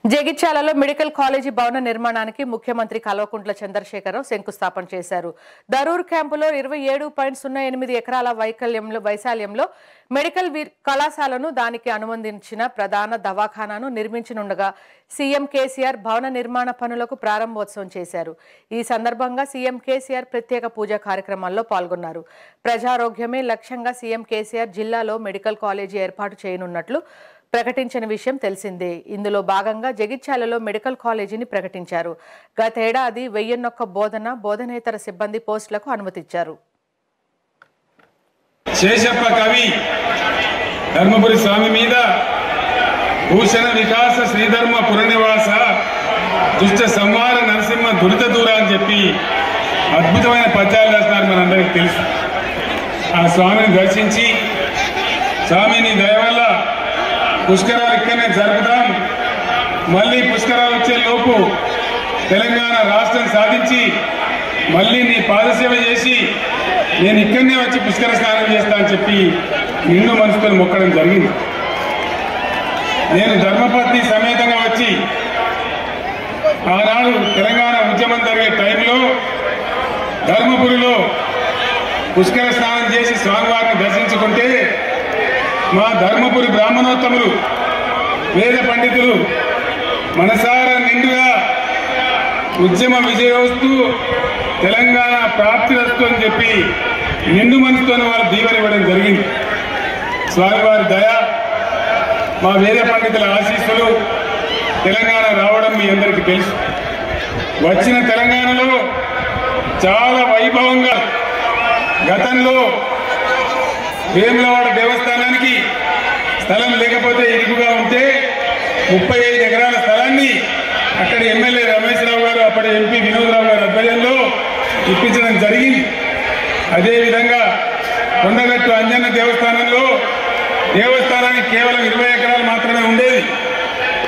జగిత్యాలలో medical college భవన నిర్మాణానికి ముఖ్యమంత్రి కల్వకుంట్ల చంద్రశేఖరరావు శంకుస్థాపన చేశారు దరూర్ క్యాంపులో ఇరవై ఏడు పాయింట్ సున్నా ఎనిమిది ఎకరాల వైకల్యంలో వైశాల్యంలో మెడికల్ వి- కళాశాలను దానికి అనుబంధించిన ప్రధాన దవాఖానాను నిర్మించనుండగా సీఎం కేసీఆర్ భవన నిర్మాణ పనులకు ప్రారంభోత్సవం చేశారు ఈ సందర్భంగా సీఎం కేసీఆర్ ప్రత్యేక పూజా కార్యక్రమాల్లో పాల్గొన్నారు ప్రజారోగ్యమే లక్ష్యంగా సీఎం కేసీఆర్ జిల్లాలో మెడికల్ కాలేజీ ఏర్పాటు చేయనున్నట్లు ప్రకటించిన విషయం తెలిసిందే ఇందులో భాగంగా జగిత్యాలలో మెడికల్ కాలేజీని ప్రకటించారు గతేడాది వెయ్యిన్నొక్క బోధన బోధనేతర సిబ్బంది పోస్టులకు అనుమతిచ్చారు శేషప్ప కవి ధర్మపురి స్వామి మీద భూషణ వికాస శ్రీధర్మ పురనివాస దుష్ట సంహార నరసింహ దురిత దూర అని చెప్పి అద్భుతమైన పద్యాలు రాసినారు మనందరికీ తెలుసు ఆ స్వామిని దర్శించి స్వామిని దయ వల్ల పుష్కరాలు ఇక్కడనే జరుపుదాం మళ్ళీ పుష్కరాలు వచ్చే లోపు తెలంగాణ రాష్ట్రం సాధించి మళ్ళీ నీ పాదసేవ చేసి నేను ఇక్కడనే వచ్చి పుష్కర స్నానం చేస్తా అని చెప్పి నిన్ను మనసుతో మొక్కడం జరిగింది నేను ధర్మపత్ని సమేతంగా వచ్చి ఆనాడు తెలంగాణ ఉద్యమం జరిగే టైంలో ధర్మపురిలో పుష్కర స్నానం చేసి స్వామివారిని దర్శించుకుంటే మా ధర్మపురి బ్రాహ్మణోత్తములు వేద పండితులు మనసార నిండుగా ఉద్యమ విజయోస్తు తెలంగాణ ప్రాప్తిరస్తు అని చెప్పి నిండు మనసుతో వారు దీవెన ఇవ్వడం జరిగింది స్వామివారి దయ మా వేద పండితుల ఆశీస్సులు తెలంగాణ రావడం మీ అందరికీ తెలుసు వచ్చిన తెలంగాణలో చాలా వైభవంగా గతంలో వేములవాడ దేవస్థానానికి స్థలం లేకపోతే ఇరుకుగా ఉంటే ముప్పై ఐదు ఎకరాల స్థలాన్ని అక్కడ ఎమ్మెల్యే రమేష్ రావు గారు అప్పటి ఎంపీ వినోద్ రావు గారి ఆధ్వర్యంలో ఇప్పించడం జరిగింది అదేవిధంగా కొండగట్టు అంజన్న దేవస్థానంలో దేవస్థానానికి కేవలం ఇరవై ఎకరాలు మాత్రమే ఉండేది